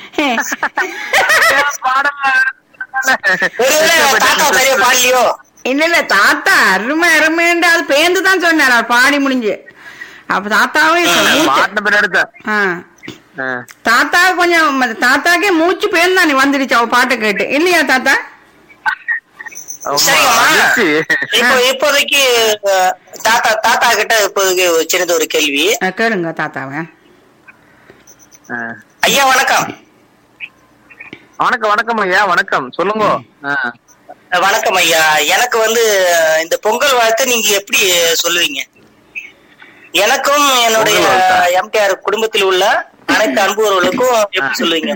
ஒருவேளை தாத்தா சரியா பாடலையோ இல்ல இல்ல தாத்தா அருமை அருமைன்ற அது பேந்து தான் சொன்னார் அவர் பாடி முடிஞ்சு அப்ப தாத்தாவே மூச்சு பாட்டின பின்னாடி தான். ஆ. ஆ. தாத்தா கொஞ்சம் ம- தாத்தாக்கே மூச்சு பேர்ந்தானே வந்துடுச்சு அவ பாட்டை கேட்டு இல்லையா தாத்தா ஆமா, சரிங்கம்மா. வந்துச்சு. இப்போ இப்போதைக்கு அஹ், தாத்தா தாத்தா கிட்ட இப்போதைக்கு ஒரு சின்னது ஒரு கேள்வி ஆ, கேளுங்க தாத்தாவை ஆ. ஐயா வணக்கம் வணக்கம் வணக்கம் ஐயா வணக்கம் சொல்லுங்க ஆ. அஹ், வணக்கம் ஐயா எனக்கு வந்து அஹ், இந்த பொங்கல் வாழ்த்து நீங்க எப்படி சொல்லுவீங்க எனக்கும் என்னுடைய பொங்கல் வாழ்த்தா? எம்டிஆர் குடும்பத்தில் உள்ள அனைத்து அன்புறவர்களுக்கும் எப்படி சொல்லுவீங்க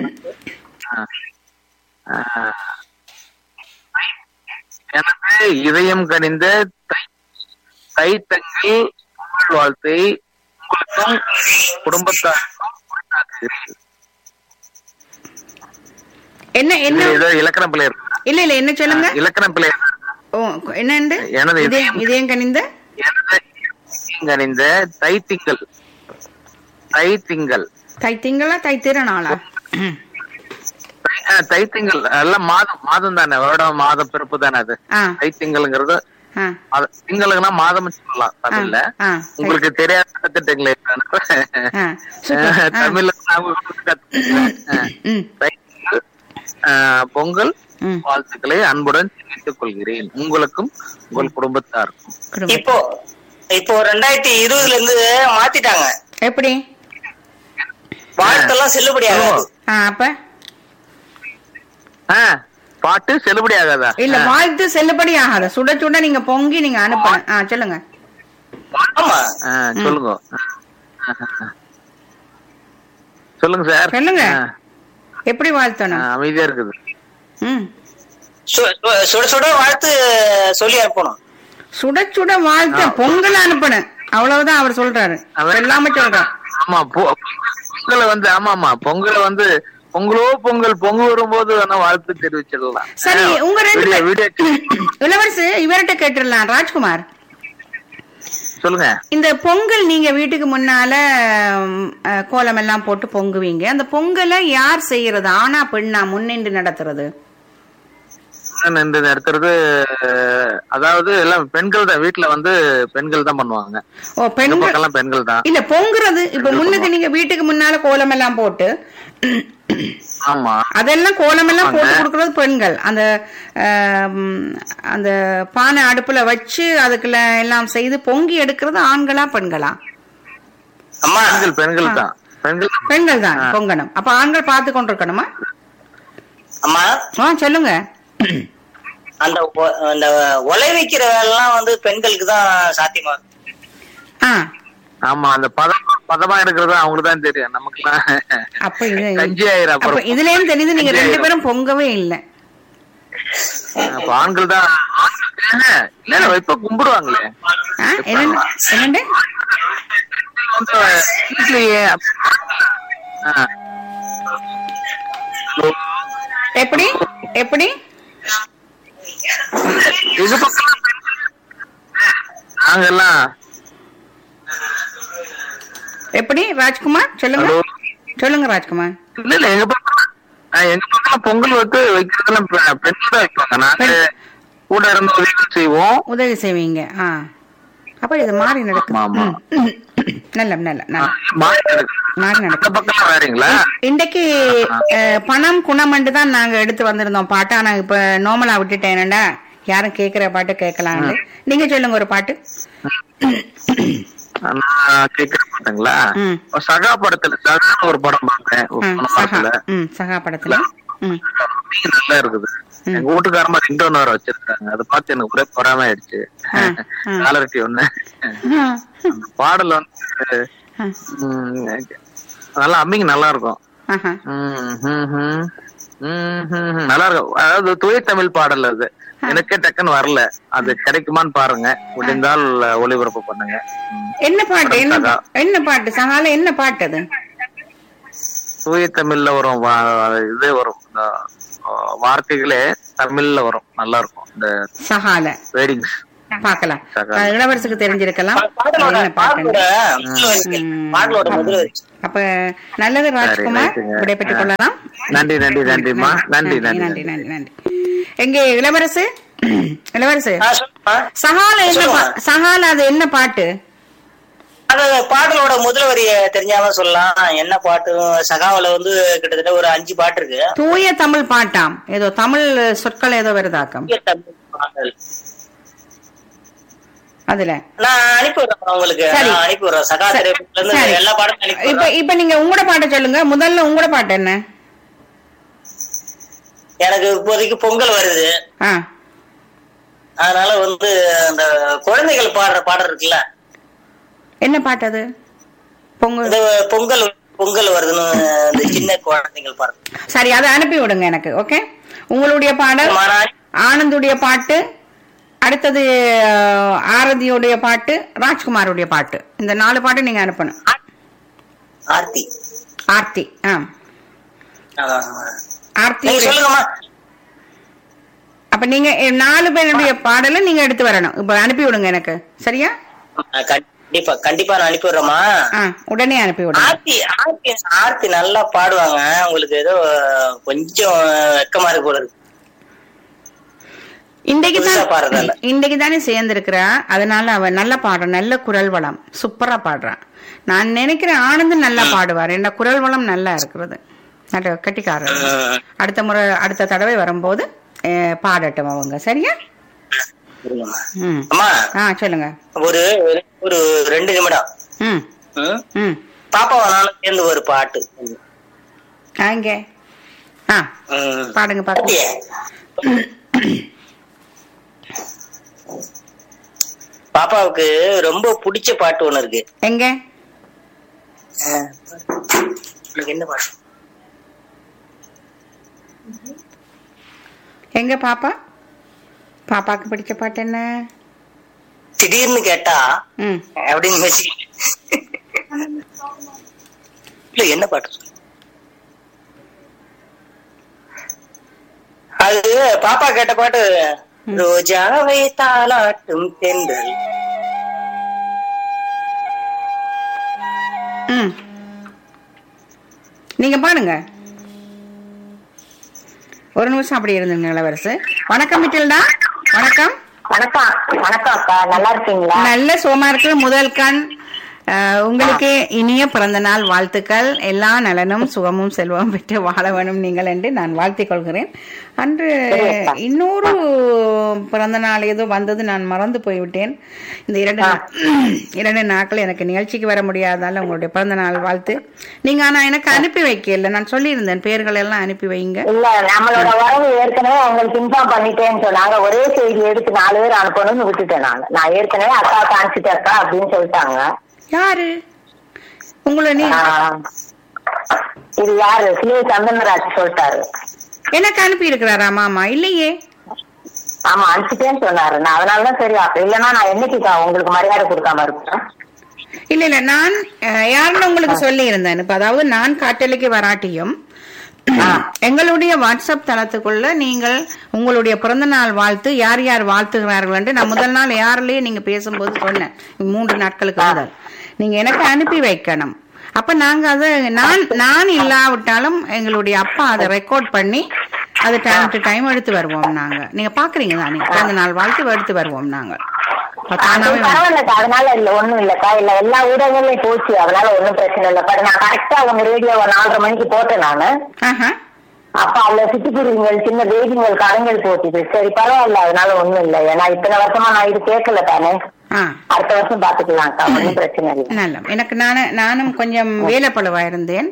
ஆ. எனது இதயம் கனிந்த தை தைத்தங்கள் பொங்கல் வாழ்த்தை உங்களுக்கும் குடும்பத்தாருக்கும் உரித்தாக்குகிறேன். என்ன என்ன இது ஏதோ இலக்கண பிள்ளை இருக்கு இல்ல இல்ல என்ன சொல்லுங்க இலக்கண பிள்ளை இருக்கு. ஓ என்னண்டு எனது இதயம் இதயம் இதயம் கனிந்த எனது இதயம் கனிந்த தைத்திங்கள் தைத்திங்கள் தை திங்களா தை திருநாளா தை- ஆ, தைத்திங்கள் எல்லாம் மாதம் மாதம் தானே வருடம் மாதம் பிறப்பு தானே அது ஆ தைத்திங்கள்ங்கிறது ஆ அது திங்களுக்குன்னா மாதம் சொல்லலாம் தமிழ்ல ஆ, உங்களுக்கு தெரியாத கத்துட்டீங்களே ஆ, சூப்பர். ஆ. தமிழ்ல நான் உங்களுக்கு கத்துக்கிட்டேன். ஆ. ம் தைத்திங்கள், ஆ, பொங்கல் ம் வாழ்த்துக்களை அன்புடன் தெரிவித்துக் கொள்கிறேன் உங்களுக்கும் உங்கள் குடும்பத்தாருக்கும் குடும்பம். இப்போ இப்போ ரெண்டாயிரத்தி இருபதுல இருந்து மாத்திட்டாங்க எப்படி வாழ்த்தெல்லாம் செல்லுபடி ஆகாது ஆ அப்ப ஆ, பாட்டு செல்லுபடி ஆகாதா இல்ல ஆ. வாழ்த்து செல்லுபடி ஆகாத சுட சுட நீங்க பொங்கி நீங்க அனுப்பணும் ஆ சொல்லுங்க ஆமா ஆ, சொல்லுங்க சொல்லுங்க சார் சொல்லுங்க. ஆ, எப்படி ஆ, வாழ்த்தணும் அமைதியா இருக்குது ம் சு- சு- சுட சுட வாழ்த்து சொல்லி அனுப்பணும் சுட சுட வாழ்த்த பொங்கல் அனுப்பணும் அவ்வளவுதான் அவர் சொல்றாரு அதான். சொல்லாம சொல்றாரு ஆமா பொ- பொங்கலை வந்து ஆமா ஆமா பொங்கலை வந்து பொங்கலோ பொங்கல் பொங்கல் வரும்போது வேணா வாழ்த்து தெரிவிச்சிடலாம் சரி ஆ, உங்க ரெண்டு வீடியோ பேர்- வீடியோ இளவரசு இவர்கிட்ட கேட்டுடலாம் ராஜ்குமார் சொல்லுங்க இந்த பொங்கல் நீங்க வீட்டுக்கு முன்னால ம், அஹ், கோலம் எல்லாம் போட்டு பொங்குவீங்க அந்த பொங்கலை யார் செய்யறது ஆனா பெண்ணா முன்னின்று நடத்துறது இந்த நடத்துறது அதாவது எல்லாம் பெண்கள் தான் வீட்டுல வந்து பெண்கள் தான் பண்ணுவாங்க ஓ இந்த பெண்கள் பக்கம்லாம் பெண்கள் தான் இல்ல பொங்குறது இப்ப முன்னுக்கு நீங்க வீட்டுக்கு முன்னால கோலம் எல்லாம் போட்டு ஆமா அதெல்லாம் கோலம் எல்லாம் போட்டு ஆமாங்க. கொடுக்கறது பெண்கள் அந்த ஆம், அந்த பானை அடுப்புல வச்சு அதுக்குள்ள எல்லாம் செய்து பொங்கி எடுக்கிறது ஆண்களா பெண்களா அம்மா பெண்கள் பெண்கள் தான் பெண்கள் தான். பெண்கள் தான் பொங்கணும் அப்ப ஆண்கள் பார்த்து கொண்டிருக்கணுமா அம்மா ஆ சொல்லுங்க அந்த ஒ- அந்த ஒலை வைக்கிற வேலைலாம் வந்து பெண்களுக்கு தான் சாத்தியமா இருக்கு. ஆ ஆமா அந்த பதம் பதமா இருக்கிறது அவங்களுக்கு தான் தெரியும் நமக்குலாம் அப்ப இது கஞ்சி ஆயிரும் அப்ப அப்புறம் இதுல இருந்து தெரியுது நீங்க கஞ்சி ரெண்டு ஆயிரும். பேரும் பொங்கவே இல்லை அப்ப ஆண்கள் தான் ஆண்கள் இல்ல இல்ல இப்ப கும்பிடுவாங்களே ஆ, என்னண்டு என்னண்டு வந்து வீட்லயே ஆ. எப்படி எப்படி எங்க பக்கம் நாங்கெல்லாம் எப்படி ராஜ்குமார் சொல்லுங்க ஹலோ சொல்லுங்க ராஜ்குமார் இல்ல இல்ல எங்க பக்கம் ஆ, எங்க பக்கம் பொங்கல் வந்து வைக்கிறதுலாம் பெ- பெண்கள் தான் வைப்பாங்க நாங்க கூட இருந்து உதவி செய்வோம் உதவி செய்வீங்க ஆ அப்ப இது மாறி நடக்குது ஆமா, ம். நல்ல நல்ல ஆ, நல்ல மாறி நடக்குது. மாறி அந்த நடக்குது பக்கம் வேறீங்களா இன்றைக்கு அஹ், பணம் குணமண்டு தான் நாங்க எடுத்து வந்திருந்தோம் பாட்டா நான் இப்ப நார்மலா விட்டுட்டேன் என்னடா யாரும் கேக்குற பாட்டு கேட்கலாம்னு நீங்க சொல்லுங்க ஒரு பாட்டு நான் கேட்க மாட்டேங்களா ம். சகா படத்துல சகான்னு ஒரு படம் பார்த்தேன் ஒரு ம், படம் சகா படத்துல ம் சகா படத்துல ம் அப்படியே நல்லா இருக்குது எங்க வீட்டுக்காரமா ரிங்டோன் வேற வச்சிருக்காங்க அதை பார்த்து எனக்கு ஒரே பொறாம ஆயிடுச்சு ஆ, ஆ. காலரிட்டி ஒண்ணு ஆ, அந்த பாடல் வந்து ஆ, ம், நல்லா அம்மிங்க நல்லா இருக்கும் ஆஹா. ம், ம், ம். ம், ம், ம். நல்லா இருக்கும் அதாவது தூய தமிழ் பாடல் அது எனக்கே டக்குன்னு வரல அது கிடைக்குமான்னு பாருங்க முடிந்தால் ஒளிபரப்பு பண்ணுங்க ம். என்ன பாட்டு என்ன சகா. என்ன பாட்டு சகால என்ன பாட்டு அது தூய தமிழ்ல வரும் வா- இது வரும் இந்த, ஆ, வார்த்தைகளே தமிழ்ல வரும் நல்லா இருக்கும் இந்த சகால வேர்டிங்ஸ் பார்க்கலாம் சகா. அஹ், இளவரசுக்கு தெரிஞ்சிருக்கலாம் பாடலோட என்ன பாட்டுன்னு. பாடலோட முதல் வரிகள். ம். பாடலோட முதல் வரி. அப்ப நல்லது ராஜ்குமார் ரைட்டுங்க. விடைபெற்றுக் கொள்ளலாம் நன்றி நன்றி நன்றிம்மா நன்றி நன்றி நன்றி நன்றி நன்றி எங்கே இளவரசு இளவரசு ஆ, சொல்லுமா. சகால என்ன சொல்லுங்க. பா- சகால அது என்ன பாட்டு அது பாடலோட முதல் வரிய தெரிஞ்சாம சொல்லலாம் என்ன பாட்டு சகாவில வந்து கிட்டத்தட்ட ஒரு அஞ்சு பாட்டு இருக்கு தூய தமிழ் பாட்டாம் ஏதோ தமிழ் சொற்கள் ஏதோ வருதாக்கம் தூய தமிழ் பாடல். அதுல நான் அனுப்பி விடுறேன் உங்களுக்கு சரி. நான் அனுப்பி விடுறேன் சகா சரி. திரைப்படத்துல இருந்து சரி. எல்லா பாடலும் அனுப்பி இப்ப விடுறேன். இப்ப நீங்க உங்களோட பாட்டை சொல்லுங்க முதல்ல உங்களோட பாட்டு என்ன எனக்கு இப்போதைக்கு பொங்கல் வருது ஆ அதனால வந்து அந்த குழந்தைகள் பாடுற பாடல் இருக்குல்ல என்ன பாட்டு அது பொங்கல் இந்த பொங்கல் பொங்கல் வருதுன்னு இந்த சின்ன குழந்தைகள் பாடுறது சரி அதை அனுப்பி விடுங்க எனக்கு ஓகே உங்களுடைய பாடல் மாறா- ஆனந்துடைய பாட்டு அடுத்தது அஹ், ஆரதியுடைய பாட்டு ராஜ்குமாருடைய பாட்டு இந்த நாலு பாட்டு நீங்க அனுப்பணும் ஆர்த்தி ஆர்த்தி ஆ அதான். ஆர்த்தி நீங்க சொல்லுங்கம்மா அப்ப நீங்க அஹ், நாலு பேருடைய பாடலை நீங்க எடுத்து வரணும் இப்ப அனுப்பி விடுங்க எனக்கு சரியா ஆ, கண்டிப்பா கண்டிப்பா நான் அனுப்பி விடுறேம்மா ஆ உடனே அனுப்பி விடுங்க ஆர்த்தி ஆர்த்தி ஆர்த்தி நல்லா பாடுவாங்க உங்களுக்கு ஏதோ கொஞ்சம் வெக்கமா இருக்கு போல இருக்கு இன்றைக்கு புதுசா தான் பாடுறதால. இன்றைக்கு தானே சேர்ந்திருக்கிறா அதனால அவ நல்லா பாடுறான் நல்ல குரல் வளம் சூப்பரா பாடுறான் நான் நினைக்கிறேன் ஆனந்த் நல்லா பாடுவார் என்ற குரல் வளம் நல்லா இருக்கிறது நல்ல கட்டிக்காரர் ம். அடுத்த முறை அடுத்த தடவை வரும்போது அஹ், பாடட்டும் அவங்க சரியா சரிங்கம்மா. ம் அம்மா ஆ சொல்லுங்க ஒரு ஒரு ரெண்டு நிமிடம் ம் ம்? ம் பாப்பாவை நானும் சேர்ந்து ஒரு பாட்டு அங்க ஆ ம். பாடுங்க பாருங்க பாத்தியே? பாப்பாவுக்கு ரொம்ப பிடிச்ச பாட்டு ஒண்ணு இருக்கு எங்க உனக்கு என்ன பாட்டு எங்க பாப்பா பாப்பாக்கு பிடிச்ச பாட்டு என்ன திடீர்னு கேட்டா ம் அப்படின்னு வச்சுக்க இல்ல என்ன பாட்டு சொல்லு? அது பாப்பா கேட்ட பாட்டு ரோஜாவை தாளாட்டும் தென்றல் ம் நீங்க பாருங்க ஒரு நிமிஷம் அப்படி இருந்துங்க இளவரசு வணக்கம் மிட்டில்டா வணக்கம் வணக்கம் வணக்கம் அக்கா நல்லா இருக்கீங்களா நல்ல சோமா இருக்கு முதல் கண் அஹ், உங்களுக்கு இனிய பிறந்த நாள் வாழ்த்துக்கள் எல்லா நலனும் சுகமும் செல்வம் பெற்று வாழ வேணும் நீங்கள் என்று நான் வாழ்த்திக் கொள்கிறேன் அன்று இன்னொரு பிறந்த நாள் ஏதோ வந்தது நான் மறந்து போய்விட்டேன் இந்த இரண்டு நா- இரண்டு நாட்கள் எனக்கு நிகழ்ச்சிக்கு வர முடியாதால உங்களுடைய பிறந்த நாள் வாழ்த்து நீங்க ஆனா எனக்கு அனுப்பி வைக்கல நான் சொல்லியிருந்தேன் பேர்கள் எல்லாம் அனுப்பி வைங்க இல்ல நம்மளோட வரவு ஏற்கனவே உங்களுக்கு இன்ஃபார்ம் பண்ணிட்டேன்னு சொன்னாங்க ஒரே செய்தி எடுத்து நாலு பேர் அனுப்பணும்னு விட்டுட்டேன் நான் நான் ஏற்கனவே அக்காவுக்கு அனுப்பிச்சிட்டேன் அக்கா அப்படின்னு சொல்லிட்டாங்க யாரு உங்களை நீ ஆஹ், இது யாரு சிலை சந்தனராஜ் சொல்லிட்டாரு எனக்கு அனுப்பி இருக்கிறாரா மாமா இல்லையே ஆமா அனுப்பிச்சிட்டேன்னு சொன்னாரு நான் அதனாலதான் சரி அப்ப இல்லைன்னா நான் என்னைக்குக்கா உங்களுக்கு மரியாதை கொடுக்காம இருப்பேன் இல்ல இல்ல நான் அஹ், யாருன்னு உங்களுக்கு சொல்லி இருந்தேன் இப்ப அதாவது நான் காட்டலுக்கு வராட்டியும் எங்களுடைய வாட்ஸ்அப் தளத்துக்குள்ள நீங்கள் உங்களுடைய பிறந்த நாள் வாழ்த்து யார் யார் வாழ்த்துகிறார்கள் என்று நான் முதல் நாள் யாரிலேயே நீங்க பேசும்போது சொன்னேன் மூன்று நாட்களுக்கு முதல் நீங்க எனக்கு அனுப்பி வைக்கணும் அப்ப நாங்க அதை நான் நான் இல்லாவிட்டாலும் எங்களுடைய அப்பா அதை ரெக்கார்ட் பண்ணி அது டைம் டு டைம் எடுத்து வருவோம் நாங்க நீங்க பாக்குறீங்க தானே பிறந்த நாள் வாழ்த்து எடுத்து வருவோம் நாங்க அப்ப அது தானாவே வந்து- பரவாயில்லக்கா அதனால இல்ல ஒண்ணும் இல்லக்கா இல்ல எல்லா ஊடகங்களையும் போச்சு அதனால ஒண்ணும் பிரச்சனை இல்ல பாரு நான் கரெக்டா உங்க ரேடியோ ஒரு நாலரை மணிக்கு போட்டேன் நானு ஆஹா அப்ப அதுல சிட்டுக்குருவிங்கள் சின்ன பேபிங்கள் கடைங்கள் போச்சுது சரி பரவாயில்ல அதனால ஒண்ணும் இல்ல ஏன்னா இத்தனை வருஷமா நான் இது கேட்கல தானே ஆ அடுத்த வருஷம் பாத்துக்கலாம்க்கா ஒண்ணும் பிரச்சனை இல்ல நல்ல எனக்கு நானு நானும் கொஞ்சம் வேலைப்பழுவா இருந்தேன்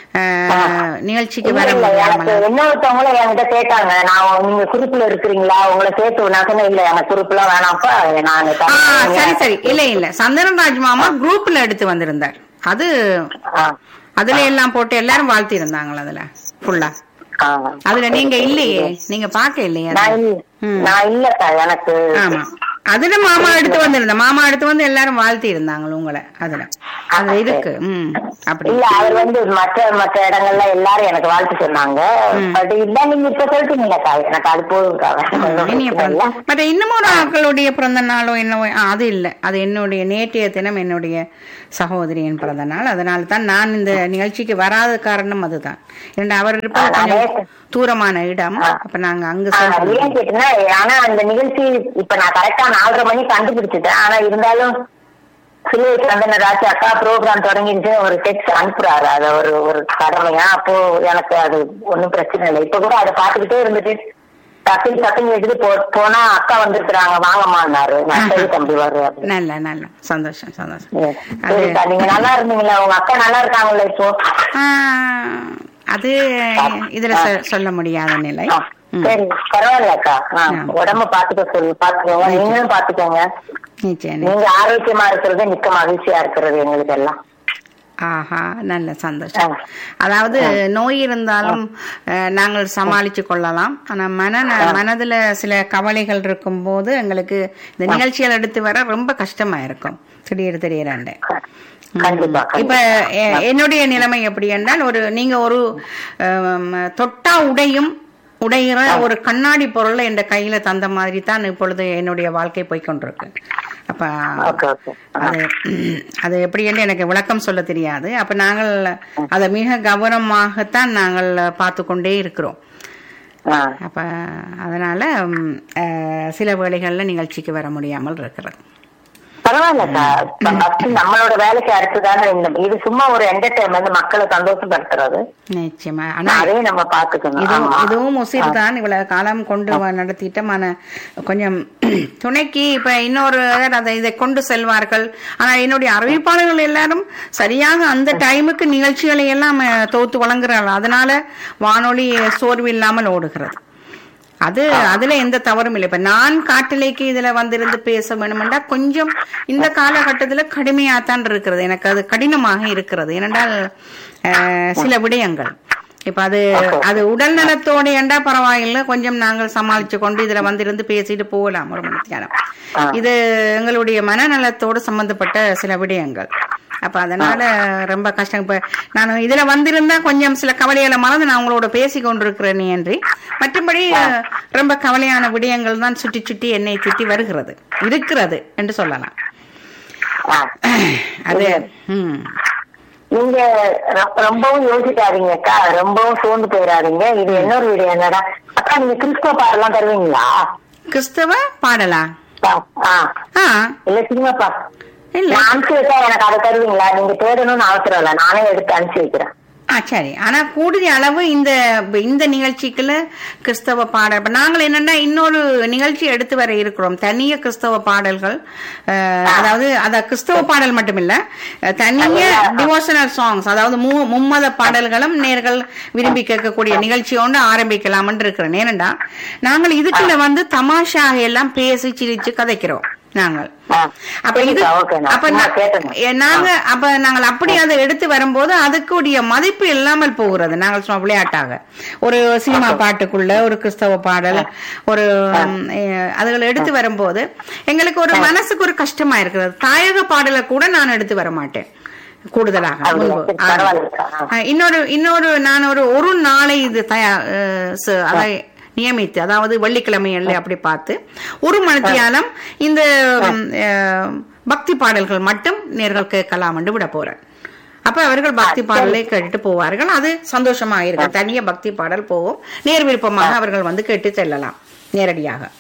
அஹ், நிகழ்ச்சிக்கு இல்ல, வர இல்ல, எனக்கு முடியாமல் இன்னொருத்தவங்களும் என்கிட்ட கேட்டாங்க நான் நீங்க குரூப்ல இருக்கிறீங்களா உங்களை சேர்த்து நான் சொன்னேன் இல்ல எனக்கு குரூப்லாம் வேணாம்ப்பா நான் ஆ சரி சரி இல்ல இல்ல சந்திரன்ராஜ் மாமா குரூப்ல எடுத்து வந்திருந்தார் அது ஆ, அதுல எல்லாம் போட்டு எல்லாரும் வாழ்த்தி இருந்தாங்களா அதுல ஃபுல்லா ஆ. அதுல நீங்க இல்லையே நீங்க பாக்க இல்லையே நான் அதை? இல்ல- ம். நான் இல்லக்கா எனக்கு ஆமா அதுல மாமா எடுத்து வந்திருந்த மாமா எடுத்து வந்து எல்லாரும் வாழ்த்தி இருந்தாங்க உங்களை அதுல அது இருக்கு ம் அப்படி இல்ல அவர் வந்து மற்ற மற்ற இடங்கள்ல எல்லாரும் எனக்கு வாழ்த்து சொன்னாங்க பட் இல்ல நீங்க இப்ப சொல்லிட்டீங்கக்கா எனக்கு அது போதும்க்கா ஒண்ணும் இனிய பிரச்சனை இல்ல. பிறந்த மற்ற இன்னமும் ஒரு ஆக்களுடைய பிறந்த நாளோ என்னவோ ஆ, அது இல்லை அது என்னுடைய நேற்றைய தினம் என்னுடைய சகோதரியின் பிறந்த நாள் அதனால தான் நான் இந்த நிகழ்ச்சிக்கு வராத காரணம் அதுதான் ஏன்னா அவர் இருப்பது கொஞ்சம் தூரமான இடம் அப்ப நாங்க அங்க ஆ, சென்று ஏன் கேட்டீங்கன்னா ஆனா அந்த நிகழ்ச்சி இப்ப நான் கரெக்டா நாலரை மணி கண்டுபிடிச்சிட்டேன் ஆனா இருந்தாலும் சிலுவை சந்தனராஜ் அக்கா ப்ரோக்ராம் தொடங்கிடுச்சு ஒரு டெக்ஸ்ட் அனுப்புறாரு அத ஒரு ஒரு கடமையா அப்போ எனக்கு அது ஒண்ணும் பிரச்சனை இல்லை இப்ப கூட அதை பாத்துக்கிட்டே இருந்துட்டு டக்குனு டக்குன்னு எடுத்து போ போனா அக்கா வந்திருக்கிறாங்க வாங்கம்மான்னாரு நான் சரி தம்பி வர்றேன் அப்படின்னு. நல்ல நல்ல சந்தோஷம் சந்தோஷம் ம். சரிக்கா நீங்க நல்லா இருந்தீங்களா உங்க அக்கா நல்லா இருக்காங்கல்ல இப்போ ஆ, அது இதுல சொ- சொல்ல முடியாத நிலை ஆ, ம், சரி பரவாயில்லக்கா ஆ, ஆ. உடம்ப பாத்துக்க சொல்லு பாத்துக்கோங்க நீங்களும் பாத்துக்கோங்க நிச்சயம் நீங்க ஆரோக்கியமா இருக்கிறது மிக்க மகிழ்ச்சியா இருக்கிறது எங்களுக்கு எல்லாம் ஆஹா நல்ல சந்தோஷம் ஆ. அதாவது நோய் இருந்தாலும் அஹ், நாங்கள் சமாளிச்சு கொள்ளலாம் ஆனா மன மனதுல சில கவலைகள் இருக்கும்போது எங்களுக்கு இந்த நிகழ்ச்சிகள் எடுத்து வர ரொம்ப கஷ்டமா இருக்கும் திடீர் திடீரென்று கண்டிப்பா இப்ப எ- என்னுடைய நிலைமை எப்படி என்றால் ஒரு நீங்க ஒரு அம், தொட்டா உடையும் உடைகிற ஒரு கண்ணாடி பொருளை என் கையில தந்த மாதிரி தான் இப்பொழுது என்னுடைய வாழ்க்கை போய்க்கொண்டிருக்கு அப்ப ஓகே ஓகே அது அது எப்படி என்று எனக்கு விளக்கம் சொல்ல தெரியாது அப்ப நாங்கள் அதை மிக கவனமாகத்தான் நாங்கள் பார்த்து கொண்டே இருக்கிறோம் ஆ அப்ப அதனால ம், அஹ், சில வேளைகள்ல நிகழ்ச்சிக்கு வர முடியாமல் இருக்கிறது பரவாயில்லக்கா ஃபர்ஸ்ட் நம்மளோட வேலைக்கு அடுத்துதானே இந்த இது சும்மா ஒரு என்டர்டைன்மெண்ட் மக்களை சந்தோஷப்படுத்துறது நிச்சயமா ஆனா அதையும் நம்ம பாத்துக்கணும் இதுவும் ஆமா. இதுவும் உசிர் தான் இவ்வளவு காலம் கொண்டு வ- நடத்திட்ட மன கொஞ்சம் துணைக்கு இப்ப இன்னொரு அதை இதை கொண்டு செல்வார்கள் ஆனா என்னுடைய அறிவிப்பாளர்கள் எல்லாரும் சரியாக அந்த டைமுக்கு நிகழ்ச்சிகளை எல்லாம் அஹ், தொகுத்து வழங்குறார்கள் அதனால வானொலி சோர்வு இல்லாமல் ஓடுகிறது அது அதுல எந்த தவறும் இல்லை இப்ப நான் காட்டிலைக்கு இதுல வந்திருந்து பேச வேணுமெண்டா கொஞ்சம் இந்த காலகட்டத்துல கடுமையாத்தான் இருக்கிறது எனக்கு அது கடினமாக இருக்கிறது ஏனென்றால் அஹ், சில விடயங்கள் இப்ப அது அது உடல் நலத்தோட ஏண்டா பரவாயில்லை கொஞ்சம் நாங்கள் சமாளிச்சு கொண்டு இதுல வந்திருந்து பேசிட்டு போகலாம் ஒரு மணி நேரம் இது எங்களுடைய மனநலத்தோடு சம்பந்தப்பட்ட சில விடயங்கள் அப்ப அதனால ரொம்ப கஷ்டம் இப்ப நான் இதுல வந்திருந்தா கொஞ்சம் சில கவலைகளை மறந்து நான் உங்களோட பேசி கொண்டிருக்கிறேன் என்று மற்றபடி அஹ், ரொம்ப கவலையான விடயங்கள் தான் சுற்றி சுற்றி என்னை சுற்றி வருகிறது இருக்கிறது என்று சொல்லலாம் ஆ. அது ம் நீங்க ரொ- ரொம்பவும் யோசிக்காதீங்க அக்கா ரொம்பவும் சோர்ந்து போயிடாதீங்க இது இன்னொரு வீடு என்னடா அக்கா நீங்க கிறிஸ்துவ பாடலாம் தருவீங்களா கிறிஸ்தவ பாடலா ஆ, ஆ ஆ இல்ல சினிமா பா இல்ல நான் அனுப்பிச்சு வச்சா எனக்கு அதை தருவீங்களா நீங்க தேடணும்னு அவசரம் இல்ல நானே எடுத்து அனுப்பிச்சு வைக்கிறேன் ஆ சரி ஆனா கூடுதல் அளவு இந்த இந்த நிகழ்ச்சிக்குள்ள கிறிஸ்தவ பாடல் இப்ப நாங்கள் என்னன்னா இன்னொரு நிகழ்ச்சி எடுத்து வர இருக்கிறோம் தனிய கிறிஸ்தவ பாடல்கள் அஹ், அதாவது அத கிறிஸ்தவ பாடல் மட்டுமில்ல அஹ், தனிய டிவோஷனல் சாங்ஸ் அதாவது மூ மும்மத பாடல்களும் நேர்கள் விரும்பி கேட்கக்கூடிய நிகழ்ச்சியோண்டு ஆரம்பிக்கலாம்னு இருக்கிறேன் ஏனண்டா நாங்கள் இதுக்குள்ள வந்து தமாஷாக எல்லாம் பேசி சிரிச்சு கதைக்கிறோம் நாங்கள் ஆ. அப்ப இது சரிக்கா, ஓகே, நான் அப்ப சும்மா நா- கேட்டேன். ஏ, நாங்க அப்ப நாங்கள் அப்படி அதை எடுத்து வரும்போது அதுக்குடைய மதிப்பு இல்லாமல் போகிறது நாங்கள் சும்மா விளையாட்டாக ஒரு சினிமா பாட்டுக்குள்ள ஒரு கிறிஸ்தவ பாடல் ஒரு ம், ஏ, அதுகளை எடுத்து வரும்போது எங்களுக்கு ஒரு மனசுக்கு ஒரு கஷ்டமா இருக்கிறது தாயக பாடலை கூட நான் எடுத்து வர மாட்டேன் கூடுதலாக அப்படியா? முன்பு சரி, ஆமா. பரவாயில்லைக்கா. ஆ. ஆ, இன்னொரு இன்னொரு நான் ஒரு ஒரு நாளை இது தயா அஹ், ச- அதை நியமித்து அதாவது வெள்ளிக்கிழமையில அப்படி பார்த்து ஒரு மணித்தியாலம் இந்த ம், அஹ், பக்தி பாடல்கள் மட்டும் நேர்கள் கேட்கலாம் என்று விட போறேன் அப்ப அவர்கள் பக்தி பாடலை கேட்டுட்டு போவார்கள் அது சந்தோஷமா இருக்கும் தனிய பக்தி பாடல் போகும் நேர் விருப்பமாக அவர்கள் வந்து கேட்டு செல்லலாம் நேரடியாக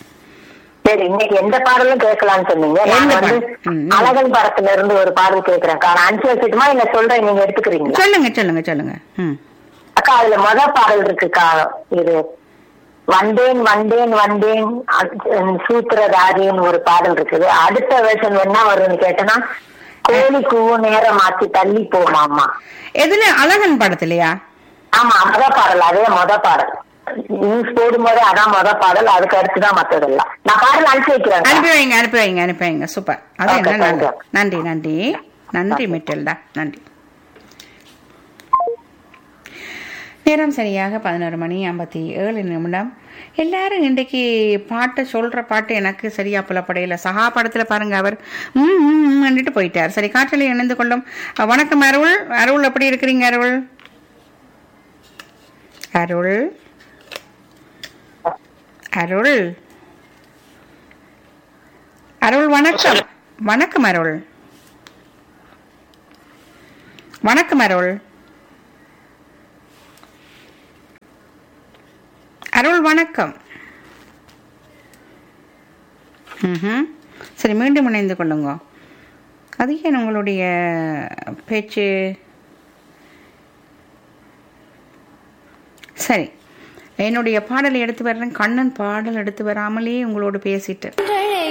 சரி இன்னைக்கு எந்த பாடலும் கேட்கலாம்னு சொன்னீங்க நான் எந்த வந்து பாடல்? ம், ம். அழகன் படத்துல இருந்து ஒரு பாடல் கேட்கிறேன் நான் அனுப்பிச்சு வச்சுட்டுமா இல்ல சொல்றேன் நீங்க எடுத்துக்கிறீங்களா சொல்லுங்க சொல்லுங்க சொல்லுங்க ம் அக்கா அதுல முத பாடல் இருக்குக்கா இது வந்தேன் வந்தேன் வந்தேன் அ- சூத்திரதாரின்னு ஒரு பாடல் இருக்குது அடுத்த வெர்ஷன் என்ன வரும்னு கேட்டனா கோழி கூவு நேரம் ஆச்சு தள்ளி போமாமா எதுல அழகன் படத்திலையா ஆமா முத பாடல் அதே முத பாடல் நியூஸ் போடும்போதே அதான் முத பாடல் அதுக்கு அடுத்துதான் மத்ததெல்லாம் நான் பாடல் அனுப்பிச்சு வைக்கிறேன் அனுப்பி வைங்க அனுப்பி வைங்க அனுப்பி வைங்க சூப்பர் அது Okay, என்ன thank நல்லது you. நன்றி நன்றி நன்றி மிட்டல்டா நன்றி நேரம் சரியாக பதினோரு மணி ஐம்பத்தி ஏழு நிமிடம் எல்லாரும் இன்றைக்கு பாட்டை சொல்ற பாட்டு எனக்கு சரியா புலப்படையில சகா படத்துல பாருங்க அவர் ம் ம், ம் வந்துட்டு போயிட்டார் சரி காற்றில் இணைந்து கொள்ளும் அஹ், வணக்கம் அருள் அருள் எப்படி இருக்கிறீங்க அருள் அருள் அருள் அருள் வணக்கம் வணக்கம் அருள் வணக்கம் அருள் அருள் வணக்கம் ம்ஹும். சரி மீண்டும் இணைந்து கொள்ளுங்க அது ஏன் உங்களுடைய பேச்சு சரி என்னுடைய பாடலை எடுத்து வர்றேன் கண்ணன் பாடல் எடுத்து வராமலே உங்களோடு பேசிட்டு